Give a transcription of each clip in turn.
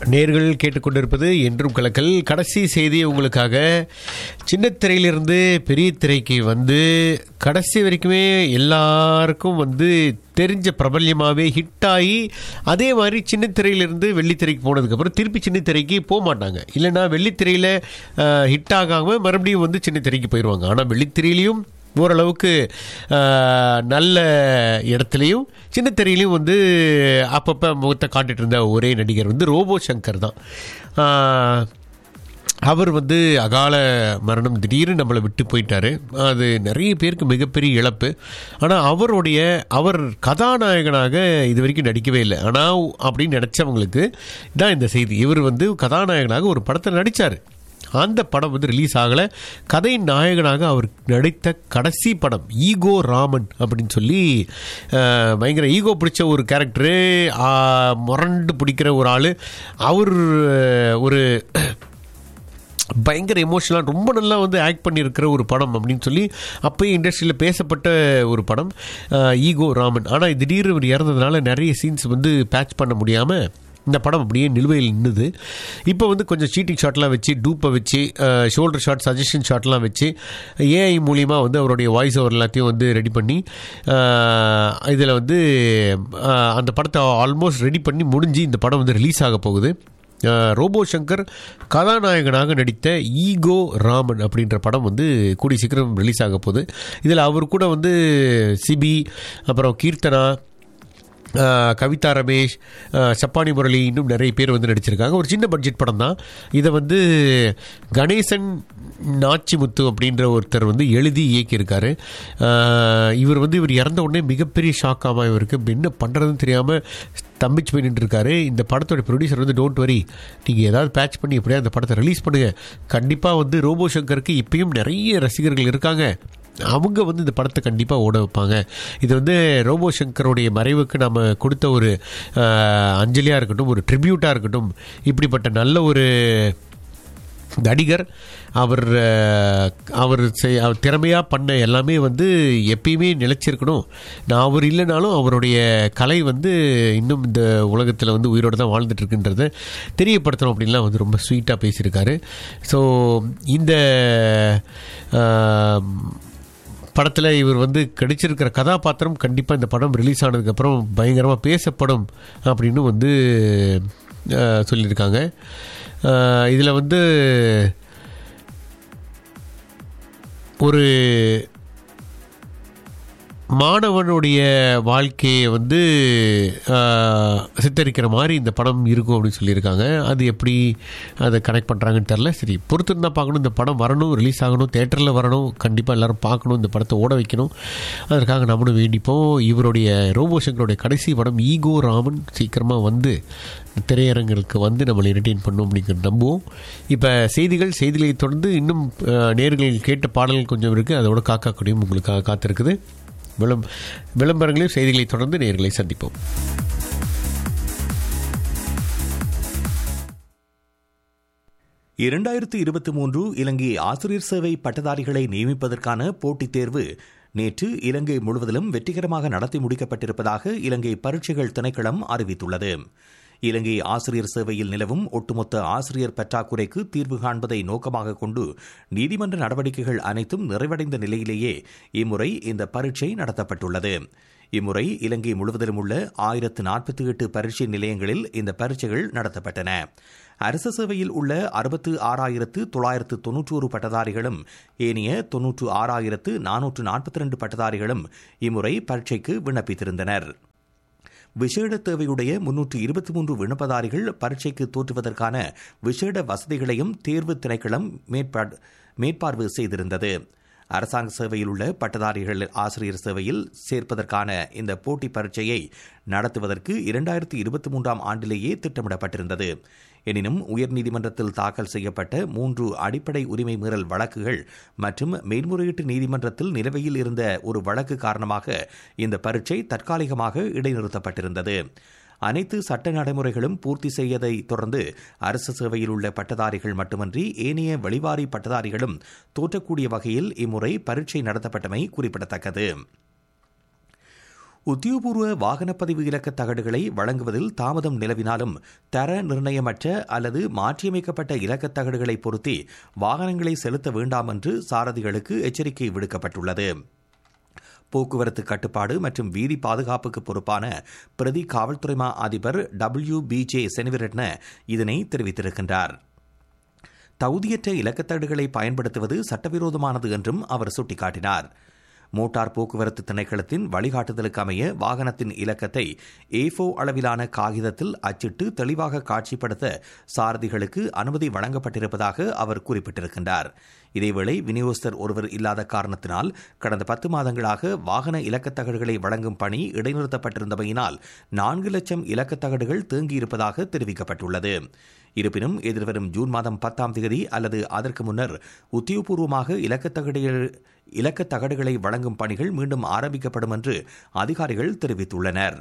நேர்கள் கேட்டுக்கொண்டிருப்பது என்றும் கலக்கல் கடைசி செய்தி உங்களுக்காக சின்ன திரையிலிருந்து பெரிய திரைக்கு வந்து கடைசி வரைக்குமே எல்லாருக்கும் வந்து தெரிஞ்ச பிரபல்யமாகவே ஹிட் ஆகி அதே மாதிரி சின்ன திரையிலிருந்து வெள்ளித்திரைக்கு போனதுக்கப்புறம் திருப்பி சின்ன திரைக்கு போக மாட்டாங்க இல்லைன்னா வெள்ளித்திரையில் ஹிட் ஆகாமல் மறுபடியும் வந்து சின்ன திரைக்கு போயிடுவாங்க ஆனால் வெள்ளித்திரையிலையும் ஓரளவுக்கு ஆஹ், நல்ல இடத்துலையும் சின்ன திரையிலையும் வந்து அப்பப்போ முகத்தை காட்டிட்டு இருந்த ஒரே நடிகர் வந்து ரோபோ சங்கர் தான் ஆஹ், அவர் வந்து அகால மரணம் திடீர்னு நம்மளை விட்டு போயிட்டாரு அது நிறைய பேருக்கு மிகப்பெரிய இழப்பு ஆனால் அவருடைய அவர் கதாநாயகனாக இது வரைக்கும் நடிக்கவே இல்லை ஆனால் அப்படின்னு நினச்சவங்களுக்கு தான் இந்த செய்தி இவர் வந்து கதாநாயகனாக ஒரு படத்தில் நடித்தார் அந்த படம் வந்து ரிலீஸ் ஆகலை கதை நாயகனாக அவர் நடித்த கடைசி படம் ஈகோ ராமன் அப்படின்னு சொல்லி அஹ், பயங்கர ஈகோ பிடிச்ச ஒரு கேரக்டரு முரண்டு பிடிக்கிற ஒரு ஆள் அவர் ஒரு பயங்கர எமோஷனலாக ரொம்ப நல்லா வந்து ஆக்ட் பண்ணியிருக்கிற ஒரு படம் அப்படின்னு சொல்லி அப்போயே இண்டஸ்ட்ரியில் பேசப்பட்ட ஒரு படம் அஹ், ஈகோ ராமன் ஆனால் திடீர்னு இவர் இறந்ததுனால நிறைய சீன்ஸ் வந்து பேட்ச் பண்ண முடியாமல் இந்த படம் அப்படியே நிலுவையில் நின்றுது இப்போ வந்து கொஞ்சம் சீட்டிங் ஷாட்லாம் வச்சு டூப்பை வச்சு ஷோல்டர் ஷாட் சஜஷன் ஷாட்லாம் வச்சு ஏஐ மூலிமா வந்து அவருடைய வாய்ஸ் ஓவர் எல்லாத்தையும் வந்து ரெடி பண்ணி இதில் வந்து அஹ், அந்த படத்தை ஆல்மோஸ்ட் ரெடி பண்ணி முடிஞ்சு இந்த படம் வந்து ரிலீஸ் ஆக போகுது அஹ், ரோபோ சங்கர் கதாநாயகனாக நடித்த ஈகோ ராமன் அப்படின்ற படம் வந்து கூடி சீக்கிரம் ரிலீஸ் ஆக போகுது இதில் அவர் கூட வந்து சிபி அப்புறம் கீர்த்தனா அஹ், கவிதா ரமேஷ் அஹ், சப்பானி முரளி இன்னும் நிறைய பேர் வந்து நடிச்சிருக்காங்க ஒரு சின்ன பட்ஜெட் படம் தான் இதை வந்து கணேசன் நாச்சிமுத்து அப்படின்ற ஒருத்தர் வந்து எழுதி இயக்கியிருக்காரு அஹ், இவர் வந்து இவர் இறந்த உடனே மிகப்பெரிய ஷாக் ஆமா இவருக்கு இப்ப என்ன பண்ணுறதுன்னு தெரியாமல் தம்பிச்சு போய் நின்றுருக்காரு இந்த படத்தோட ப்ரொடியூசர் வந்து டோன்ட் வரி நீங்கள் ஏதாவது பேட்ச் பண்ணி எப்படியா அந்த படத்தை ரிலீஸ் பண்ணுங்கள் கண்டிப்பாக வந்து ரோபோ சங்கருக்கு இப்பயும் நிறைய ரசிகர்கள் இருக்காங்க அவங்க வந்து இந்த படத்தை கண்டிப்பாக ஓட வைப்பாங்க இது வந்து ரோபோ சங்கருடைய மறைவுக்கு நம்ம கொடுத்த ஒரு அஞ்சலியாக இருக்கட்டும் ஒரு ட்ரிபியூட்டாக இருக்கட்டும் இப்படிப்பட்ட நல்ல ஒரு நடிகர் அவர் அஹ், அவர் செய்- அவர் திறமையாக பண்ண எல்லாமே வந்து எப்பயுமே நிலைச்சிருக்கணும் நான் அவர் இல்லைனாலும் அவருடைய கலை வந்து இன்னும் இந்த உலகத்தில் வந்து உயிரோடு தான் வாழ்ந்துட்டு இருக்குன்றத தெரியப்படுத்தணும் அப்படின்லாம் வந்து ரொம்ப ஸ்வீட்டாக பேசியிருக்காரு ஸோ இந்த அஹ், படத்தில் இவர் வந்து கிடைச்சிருக்கிற கதாபாத்திரம் கண்டிப்பாக இந்த படம் ரிலீஸ் ஆனதுக்கப்புறம் பயங்கரமாக பேசப்படும் அப்படின்னு வந்து அஹ், சொல்லியிருக்காங்க இதில் வந்து ஒரு மாணவனுடைய வாழ்க்கையை வந்து ஆஹ், சித்தரிக்கிற மாதிரி இந்த படம் இருக்கும் அப்படின்னு சொல்லியிருக்காங்க அது எப்படி அதை கனெக்ட் பண்ணுறாங்கன்னு தெரில சரி பொறுத்து தான் பார்க்கணும் இந்த படம் வரணும் ரிலீஸ் ஆகணும் தேட்டரில் வரணும் கண்டிப்பாக எல்லாரும் பார்க்கணும் இந்த படத்தை ஓட வைக்கணும் அதற்காக நம்மளும் வேண்டிப்போம் இவருடைய ரோபோ சங்கருடைய கடைசி படம் ஈகோ ராமன் சீக்கிரமாக வந்து திரையரங்களுக்கு வந்து நம்மளை என்டர்டெயின் பண்ணும் அப்படிங்கிறது நம்புவோம் இப்போ செய்திகள் செய்திகளை தொடர்ந்து இன்னும் ஆஹ், நேர்கள் கேட்ட பாடல்கள் கொஞ்சம் இருக்குது அதோட காக்கா கொடியும் உங்களுக்காக காத்திருக்குது விளம் விளம்பரங்களையும் செய்திகளை தொடர்ந்து நேர்களை சந்திப்போம் இரண்டாயிரத்து இருபத்தி மூன்று இலங்கை ஆசிரியர் சேவை பட்டதாரிகளை நியமிப்பதற்கான போட்டித் தேர்வு நேற்று இலங்கை முழுவதிலும் வெற்றிகரமாக நடத்தி முடிக்கப்பட்டிருப்பதாக இலங்கை பரீட்சைகள் திணைக்களம் அறிவித்துள்ளது இலங்கை ஆசிரியர் சேவையில் நிலவும் ஒட்டுமொத்த ஆசிரியர் பற்றாக்குறைக்கு தீர்வு காண்பதை நோக்கமாக கொண்டு நீதிமன்ற நடவடிக்கைகள் அனைத்தும் நிறைவடைந்த நிலையிலேயே இம்முறை இந்த பரீட்சை நடத்தப்பட்டுள்ளது இம்முறை இலங்கை முழுவதிலும் உள்ள ஆயிரத்து நாற்பத்தி எட்டு பரீட்சை நிலையங்களில் இந்த பரீட்சைகள் நடத்தப்பட்டன அரசு சேவையில் உள்ள அறுபத்து ஆறாயிரத்து தொள்ளாயிரத்து தொன்னூற்றோரு பட்டதாரிகளும் ஏனைய தொன்னூற்று ஆறாயிரத்து நானூற்று நாற்பத்தி ரெண்டு பட்டதாரிகளும் இம்முறை பரீட்சைக்கு விண்ணப்பித்திருந்தனர் விசேட தேவையுடைய முன்னூற்று இருபத்தி மூன்று விண்ணப்பதாரிகள் பரீட்சைக்கு தோற்றுவதற்கான விசேட வசதிகளையும் தேர்வு திணைக்களம் மேற்பார்- மேற்பார்வை செய்திருந்தது அரசாங்க சேவையில் உள்ள பட்டதாரிகள் ஆசிரியர் சேவையில் சேர்ப்பதற்கான இந்த போட்டி பரீட்சையை நடத்துவதற்கு இரண்டாயிரத்தி இருபத்தி மூன்றாம் ஆண்டிலேயே திட்டமிடப்பட்டிருந்தது எனினும் உயர்நீதிமன்றத்தில் தாக்கல் செய்யப்பட்ட மூன்று அடிப்படை உரிமை மீறல் வழக்குகள் மற்றும் மேல்முறையீட்டு நீதிமன்றத்தில் நிலுவையில் இருந்த ஒரு வழக்கு காரணமாக இந்த பரீட்சை தற்காலிகமாக இடைநிறுத்தப்பட்டிருந்தது அனைத்து சட்ட நடைமுறைகளும் பூர்த்தி செய்யதை தொடர்ந்து அரசு சேவையில் உள்ள பட்டதாரிகள் மட்டுமன்றி ஏனைய வெளிவாரி பட்டதாரிகளும் தோற்றக்கூடிய வகையில் இம்முறை பரீட்சை நடத்தப்பட்டமை குறிப்பிடத்தக்கது உத்தியோகபூர்வ வாகனப்பதிவு இலக்க தகடுகளை வழங்குவதில் தாமதம் நிலவினாலும் தர நிர்ணயமற்ற அல்லது மாற்றியமைக்கப்பட்ட இலக்கத் தகடுகளை பொருத்தி வாகனங்களை செலுத்த வேண்டாம் என்று சாரதிகளுக்கு எச்சரிக்கை விடுக்கப்பட்டுள்ளது போக்குவரத்து கட்டுப்பாடு மற்றும் வீதி பாதுகாப்புக்கு பொறுப்பான பிரதி காவல்துறை மா அதிபர் டபிள்யூ பி ஜே செனிவிரட்ன இதனை தெரிவித்திருக்கின்றார் தகுதியற்ற இலக்கத்தடுகளை பயன்படுத்துவது சட்டவிரோதமானது என்றும் அவர் சுட்டிக்காட்டினார் மோட்டார் போக்குவரத்து திணைக்களத்தின் வழிகாட்டுதலுக்கு அமைய வாகனத்தின் இலக்கத்தை ஏஃபோ அளவிலான காகிதத்தில் அச்சிட்டு தெளிவாக காட்சிப்படுத்த சாரதிகளுக்கு அனுமதி வழங்கப்பட்டிருப்பதாக அவர் குறிப்பிட்டிருக்கின்றார் இதேவேளை விநியோகஸ்தர் ஒருவர் இல்லாத காரணத்தினால் கடந்த பத்து மாதங்களாக வாகன இலக்கத்தகடுகளை வழங்கும் பணி இடைநிறுத்தப்பட்டிருந்தமையினால் நான்கு லட்சம் இலக்கத்தகடுகள் தேங்கியிருப்பதாக தெரிவிக்கப்பட்டுள்ளது இருப்பினும் எதிர்வரும் ஜூன் மாதம் பத்தாம் தேதி அல்லது அதற்கு முன்னர் உத்தியோகபூர்வமாக இலக்கத்தகடுகள் இலக்கத் தகடுகளை வழங்கும் பணிகள் மீண்டும் ஆரம்பிக்கப்படும் என்று அதிகாரிகள் தெரிவித்துள்ளனர்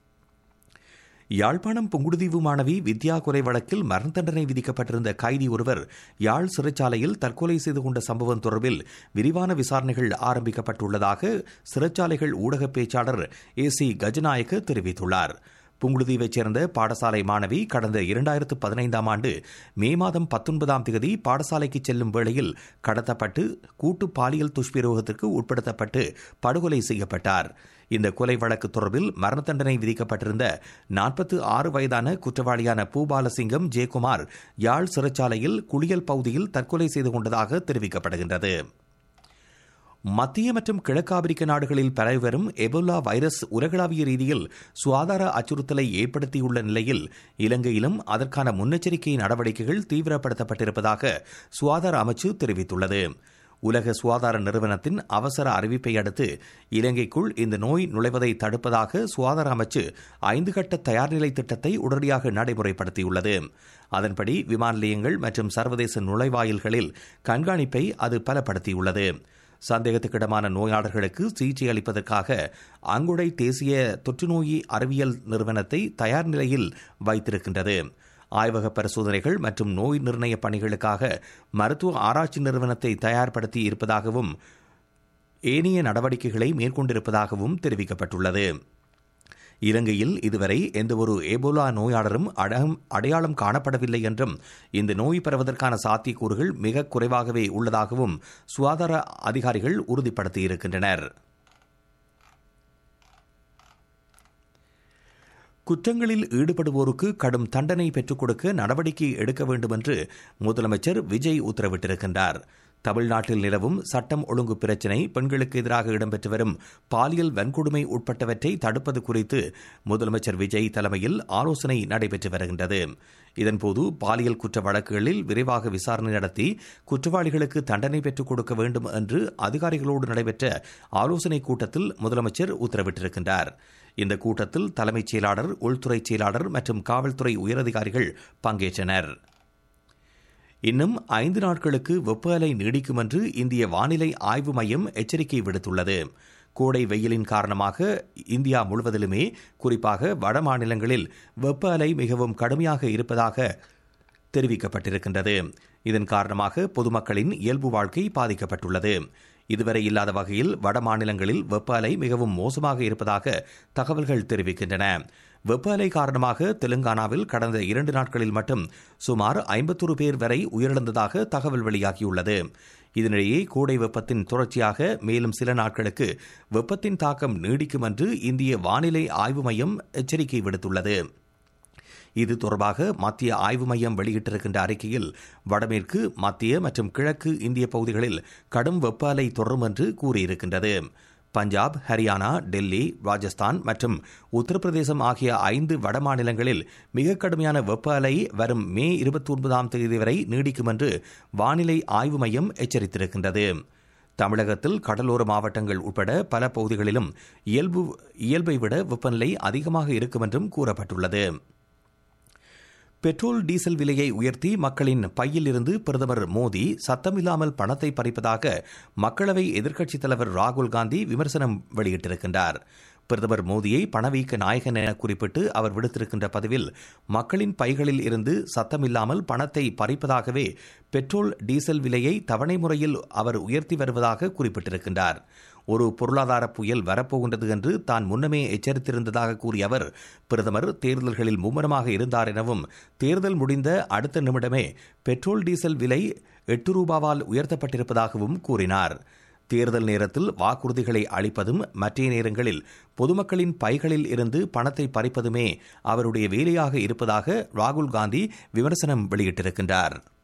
யாழ்ப்பாணம் புங்குடுதீவு மாணவி வித்யா கொலை வழக்கில் மரண தண்டனை விதிக்கப்பட்டிருந்த கைதி ஒருவர் யாழ் சிறைச்சாலையில் தற்கொலை செய்து கொண்ட சம்பவம் தொடர்பில் விரிவான விசாரணைகள் ஆரம்பிக்கப்பட்டுள்ளதாக சிறைச்சாலைகள் ஊடக பேச்சாளர் ஏ சி கஜநாயக்க தெரிவித்துள்ளார் புங்குடுதீவைச் சேர்ந்த பாடசாலை மாணவி கடந்த இரண்டாயிரத்து பதினைந்தாம் ஆண்டு மே மாதம் பத்தொன்பதாம் தேதி பாடசாலைக்கு செல்லும் வேளையில் கடத்தப்பட்டு கூட்டு பாலியல் துஷ்பிரயோகத்திற்கு உட்படுத்தப்பட்டு படுகொலை செய்யப்பட்டார் இந்த கொலை வழக்கு தொடர்பில் மரண தண்டனை விதிக்கப்பட்டிருந்த நாற்பத்து ஆறு வயதான குற்றவாளியான பூபாலசிங்கம் ஜெயக்குமார் யாழ் சிறைச்சாலையில் குளியல் பகுதியில் தற்கொலை செய்து கொண்டதாக தெரிவிக்கப்படுகின்றது மத்திய மற்றும் கிழக்கு ஆப்பிரிக்க நாடுகளில் பரவி வரும் எபோலா வைரஸ் உலகளாவிய ரீதியில் சுகாதார அச்சுறுத்தலை ஏற்படுத்தியுள்ள நிலையில் இலங்கையிலும் அதற்கான முன்னெச்சரிக்கை நடவடிக்கைகள் தீவிரப்படுத்தப்பட்டிருப்பதாக சுகாதார அமைச்சு தெரிவித்துள்ளது உலக சுகாதார நிறுவனத்தின் அவசர அறிவிப்பை அடுத்து இலங்கைக்குள் இந்த நோய் நுழைவதை தடுப்பதாக சுகாதார அமைச்சு ஐந்து கட்ட தயார்நிலை திட்டத்தை உடனடியாக நடைமுறைப்படுத்தியுள்ளது அதன்படி விமான நிலையங்கள் மற்றும் சர்வதேச நுழைவாயில்களில் கண்காணிப்பை அது பலப்படுத்தியுள்ளது சந்தேகத்துக்கிடமான நோயாளர்களுக்கு சிகிச்சை அளிப்பதற்காக அங்குடை தேசிய தொற்றுநோய் அறிவியல் நிறுவனத்தை தயார் நிலையில் வைத்திருக்கின்றது ஆய்வக பரிசோதனைகள் மற்றும் நோய் நிர்ணய பணிகளுக்காக மருத்துவ ஆராய்ச்சி நிறுவனத்தை தயார்படுத்தி இருப்பதாகவும் ஏனைய நடவடிக்கைகளை மேற்கொண்டிருப்பதாகவும் தெரிவிக்கப்பட்டுள்ளது இலங்கையில் இதுவரை எந்தவொரு ஏபோலா நோயாளரும் அடையாளம் காணப்படவில்லை என்றும் இந்த நோய் பரவதற்கான சாத்தியக்கூறுகள் மிக குறைவாகவே உள்ளதாகவும் சுகாதார அதிகாரிகள் உறுதிப்படுத்தியிருக்கின்றனர் குற்றங்களில் ஈடுபடுவோருக்கு கடும் தண்டனை பெற்றுக் கொடுக்க நடவடிக்கை எடுக்க வேண்டும் என்று முதலமைச்சர் விஜய் உத்தரவிட்டிருக்கின்றார் தமிழ்நாட்டில் நிலவும் சட்டம் ஒழுங்கு பிரச்சினை பெண்களுக்கு எதிராக இடம்பெற்று வரும் பாலியல் வன்கொடுமை உட்பட்டவற்றை தடுப்பது குறித்து முதலமைச்சர் விஜய் தலைமையில் ஆலோசனை நடைபெற்று வருகின்றது இதன்போது பாலியல் குற்ற வழக்குகளில் விரைவாக விசாரணை நடத்தி குற்றவாளிகளுக்கு தண்டனை பெற்றுக் கொடுக்க வேண்டும் என்று அதிகாரிகளோடு நடைபெற்ற ஆலோசனைக் கூட்டத்தில் முதலமைச்சர் உத்தரவிட்டிருக்கின்றார் இந்த கூட்டத்தில் தலைமைச் செயலாளர் உள்துறை செயலாளர் மற்றும் காவல்துறை உயரதிகாரிகள் பங்கேற்றனர் இன்னும் ஐந்து நாட்களுக்கு வெப்ப அலை நீடிக்கும் என்று இந்திய வானிலை ஆய்வு மையம் எச்சரிக்கை விடுத்துள்ளது கோடை வெயிலின் காரணமாக இந்தியா முழுவதிலுமே குறிப்பாக வட மாநிலங்களில் வெப்ப அலை மிகவும் கடுமையாக இருப்பதாக தெரிவிக்கப்பட்டிருக்கின்றது இதன் காரணமாக பொதுமக்களின் இயல்பு வாழ்க்கை பாதிக்கப்பட்டுள்ளது இதுவரை இல்லாத வகையில் வட மாநிலங்களில் வெப்ப அலை மிகவும் மோசமாக இருப்பதாக தகவல்கள் தெரிவிக்கின்றன வெப்ப அலை காரணமாக தெலுங்கானாவில் கடந்த இரண்டு நாட்களில் மட்டும் சுமார் ஐம்பத்தொரு பேர் வரை உயிரிழந்ததாக தகவல் வெளியாகியுள்ளது இதனிடையே கோடை வெப்பத்தின் தொடர்ச்சியாக மேலும் சில நாட்களுக்கு வெப்பத்தின் தாக்கம் நீடிக்கும் என்று இந்திய வானிலை ஆய்வு மையம் எச்சரிக்கை விடுத்துள்ளது இது தொடர்பாக மத்திய ஆய்வு மையம் வெளியிட்டிருக்கின்ற அறிக்கையில் வடமேற்கு மத்திய மற்றும் கிழக்கு இந்திய பகுதிகளில் கடும் வெப்ப அலை தொடரும் என்று கூறியிருக்கின்றது பஞ்சாப் ஹரியானா டெல்லி ராஜஸ்தான் மற்றும் உத்தரப்பிரதேசம் ஆகிய ஐந்து வட மாநிலங்களில் மிக கடுமையான வெப்ப அலை வரும் மே இருபத்தி ஒன்பதாம் தேதி வரை நீடிக்கும் என்று வானிலை ஆய்வு மையம் எச்சரித்திருக்கின்றது தமிழகத்தில் கடலோர மாவட்டங்கள் உட்பட பல பகுதிகளிலும் இயல்பு இயல்பை விட வெப்பநிலை அதிகமாக இருக்கும் என்றும் கூறப்பட்டுள்ளது பெட்ரோல் டீசல் விலையை உயர்த்தி மக்களின் பையில் இருந்து பிரதமர் மோடி சத்தமில்லாமல் பணத்தை பறிப்பதாக மக்களவை எதிர்க்கட்சித் தலைவர் ராகுல் காந்தி விமர்சனம் வெளியிட்டிருக்கின்றார் பிரதமர் மோடியை பணவீக்க நாயகன் என குறிப்பிட்டு அவர் விடுத்திருக்கின்ற பதிவில் மக்களின் பைகளில் இருந்து சத்தமில்லாமல் பணத்தை பறிப்பதாகவே பெட்ரோல் டீசல் விலையை தவணை முறையில் அவர் உயர்த்தி வருவதாக குறிப்பிட்டிருக்கின்றார் ஒரு பொருளாதார புயல் வரப்போகின்றது என்று தான் முன்னமே எச்சரித்திருந்ததாக கூறிய அவர் பிரதமர் தேர்தல்களில் மும்முரமாக இருந்தார் எனவும் தேர்தல் முடிந்த அடுத்த நிமிடமே பெட்ரோல் டீசல் விலை எட்டு ரூபாவால் உயர்த்தப்பட்டிருப்பதாகவும் கூறினார் தேர்தல் நேரத்தில் வாக்குறுதிகளை அளிப்பதும் மற்ற நேரங்களில் பொதுமக்களின் பைகளில் இருந்து பணத்தை பறிப்பதுமே அவருடைய வேலையாக இருப்பதாக ராகுல் காந்தி விமர்சனம் வெளியிட்டிருக்கின்றார்